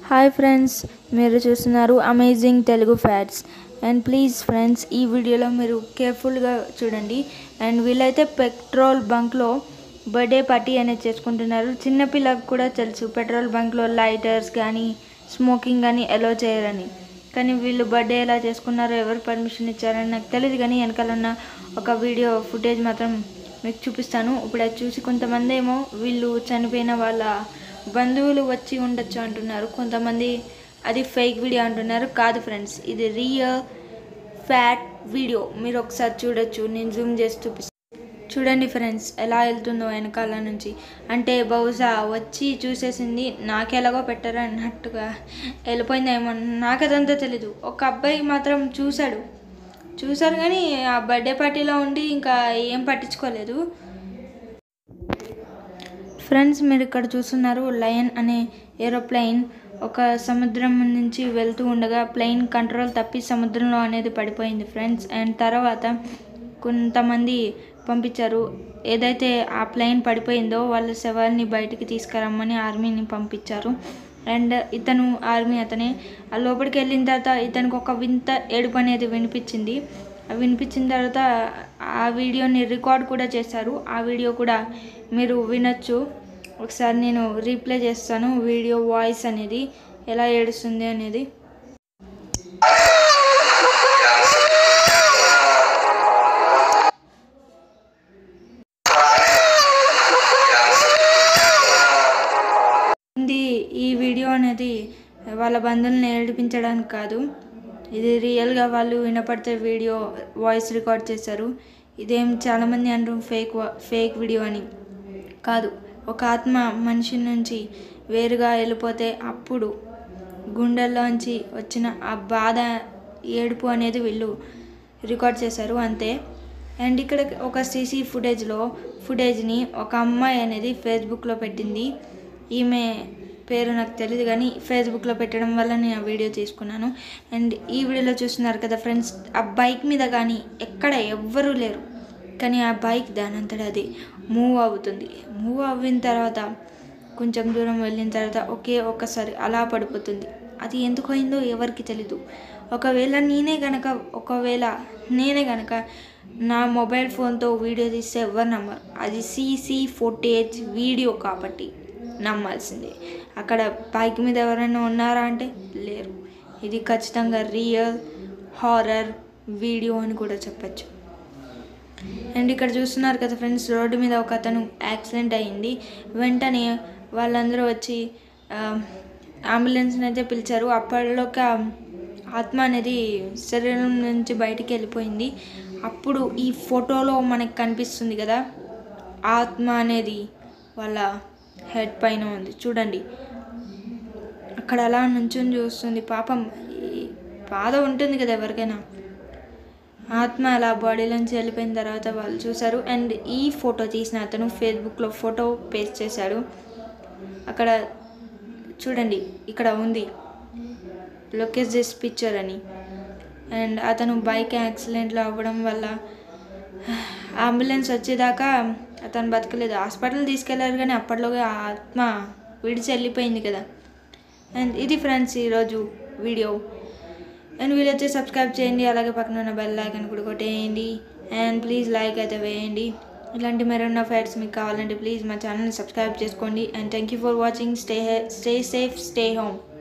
hi friends మీరు చూస్తున్నారు amazing Telugu facts and please friends ఈ వీడియోలో మీరు కేర్ఫుల్గా చూడండి అండ్ వీళ్ళైతే పెట్రోల్ బంక్లో బర్త్డే పార్టీ అనేది చేసుకుంటున్నారు చిన్నపిల్లకు కూడా తెలుసు పెట్రోల్ బంక్లో లైటర్స్ కానీ స్మోకింగ్ కానీ అలో చేయరని కానీ వీళ్ళు బర్త్డే ఎలా చేసుకున్నారో ఎవరు పర్మిషన్ ఇచ్చారని నాకు తెలియదు కానీ వెనకాల ఉన్న ఒక వీడియో ఫుటేజ్ మాత్రం మీకు చూపిస్తాను ఇప్పుడు అది చూసి కొంతమంది ఏమో వీళ్ళు చనిపోయిన వాళ్ళ బంధువులు వచ్చి ఉండొచ్చు అంటున్నారు కొంతమంది అది ఫేక్ వీడియో అంటున్నారు కాదు ఫ్రెండ్స్ ఇది రియల్ ఫ్యాట్ వీడియో మీరు ఒకసారి చూడొచ్చు నేను జూమ్ చేసి చూపిస్తాను చూడండి ఫ్రెండ్స్ ఎలా వెళ్తుందో వెనకాల నుంచి అంటే బహుశా వచ్చి చూసేసింది నాకెలాగో పెట్టారు అన్నట్టుగా వెళ్ళిపోయిందేమో నాకదంతా తెలీదు ఒక అబ్బాయి మాత్రం చూశాడు చూశారు కానీ ఆ బర్త్డే పార్టీలో ఉండి ఇంకా ఏం పట్టించుకోలేదు ఫ్రెండ్స్ మీరు ఇక్కడ చూస్తున్నారు లయన్ అనే ఏరోప్లెయిన్ ఒక సముద్రం నుంచి వెళ్తూ ఉండగా ప్లెయిన్ కంట్రోల్ తప్పి సముద్రంలో అనేది పడిపోయింది ఫ్రెండ్స్ అండ్ తర్వాత కొంతమంది పంపించారు ఏదైతే ఆ ప్లెయిన్ పడిపోయిందో వాళ్ళ శవాల్ని బయటికి తీసుకురమ్మని ఆర్మీని పంపించారు అండ్ ఇతను ఆర్మీ అతనే ఆ లోపలికి వెళ్ళిన తర్వాత ఇతనికి ఒక వింత ఏడుపు అనేది వినిపించింది ఆ వినిపించిన తర్వాత ఆ వీడియోని రికార్డ్ కూడా చేశారు ఆ వీడియో కూడా మీరు వినొచ్చు ఒకసారి నేను రీప్లే చేస్తాను వీడియో వాయిస్ అనేది ఎలా ఏడుస్తుంది అనేది ఇది ఈ వీడియో అనేది వాళ్ళ బంధువులను ఏడిపించడానికి కాదు ఇది రియల్గా వాళ్ళు వినపడితే వీడియో వాయిస్ రికార్డ్ చేశారు ఇదేం చాలామంది అంటారు ఫేక్ ఫేక్ వీడియో అని కాదు ఒక ఆత్మ మనిషి నుంచి వేరుగా వెళ్ళిపోతే అప్పుడు గుండెల్లోంచి వచ్చిన ఆ బాధ ఏడుపు అనేది వీళ్ళు రికార్డ్ చేశారు అంతే అండ్ ఇక్కడ ఒక సీసీ ఫుటేజ్లో ఫుటేజ్ని ఒక అమ్మాయి అనేది ఫేస్బుక్లో పెట్టింది ఈమె పేరు నాకు తెలియదు కానీ ఫేస్బుక్లో పెట్టడం వల్ల నేను ఆ వీడియో తీసుకున్నాను అండ్ ఈ వీడియోలో చూస్తున్నారు కదా ఫ్రెండ్స్ ఆ బైక్ మీద కానీ ఎక్కడ ఎవ్వరూ లేరు కానీ ఆ బైక్ దానంతటా అది మూవ్ అవుతుంది మూవ్ అయిన తర్వాత కొంచెం దూరం వెళ్ళిన తర్వాత ఒకే ఒక్కసారి అలా పడిపోతుంది అది ఎందుకు అయిందో ఎవరికి తెలీదు ఒకవేళ నేనే గనక ఒకవేళ నేనే గనక నా మొబైల్ ఫోన్తో వీడియో తీస్తే ఎవరు నమ్మరు అది సీసీ ఫుటేజ్ వీడియో కాబట్టి నమ్మాల్సిందే అక్కడ బైక్ మీద ఎవరైనా ఉన్నారా అంటే లేరు ఇది ఖచ్చితంగా రియల్ హారర్ వీడియో అని కూడా చెప్పచ్చు అండ్ ఇక్కడ చూస్తున్నారు కదా ఫ్రెండ్స్ రోడ్డు మీద ఒక అతను యాక్సిడెంట్ అయ్యింది వెంటనే వాళ్ళందరూ వచ్చి అంబులెన్స్ని అయితే పిలిచారు అప్పటిలోకి ఆత్మ అనేది శరీరం నుంచి బయటికి వెళ్ళిపోయింది అప్పుడు ఈ ఫోటోలో మనకు కనిపిస్తుంది కదా ఆత్మ అనేది వాళ్ళ హెడ్ పైన ఉంది చూడండి అక్కడ అలా నుంచుని చూస్తుంది పాపం బాధ ఉంటుంది కదా ఎవరికైనా ఆత్మ అలా బాడీలోంచి వెళ్ళిపోయిన తర్వాత వాళ్ళు చూశారు అండ్ ఈ ఫోటో తీసిన అతను ఫేస్బుక్లో ఫోటో పేస్ట్ చేశాడు అక్కడ చూడండి ఇక్కడ ఉంది లొకేస్ దిస్ పిక్చర్ అని అండ్ అతను బైక్ యాక్సిడెంట్లో అవ్వడం వల్ల అంబులెన్స్ వచ్చేదాకా అతను బతకలేదు హాస్పిటల్ తీసుకెళ్లారు కానీ అప్పట్లోగా ఆత్మ విడిచి వెళ్ళిపోయింది కదా అండ్ ఇది ఫ్రెండ్స్ ఈరోజు వీడియో అండ్ వీలైతే సబ్స్క్రైబ్ చేయండి అలాగే పక్కన ఉన్న బెల్ ఐకన్ కూడా కొట్టేయండి అండ్ ప్లీజ్ లైక్ అయితే వేయండి ఇలాంటి మరిన్న ఫ్యాట్స్ మీకు కావాలంటే ప్లీజ్ మా ఛానల్ని సబ్స్క్రైబ్ చేసుకోండి and thank you for watching stay stay safe stay home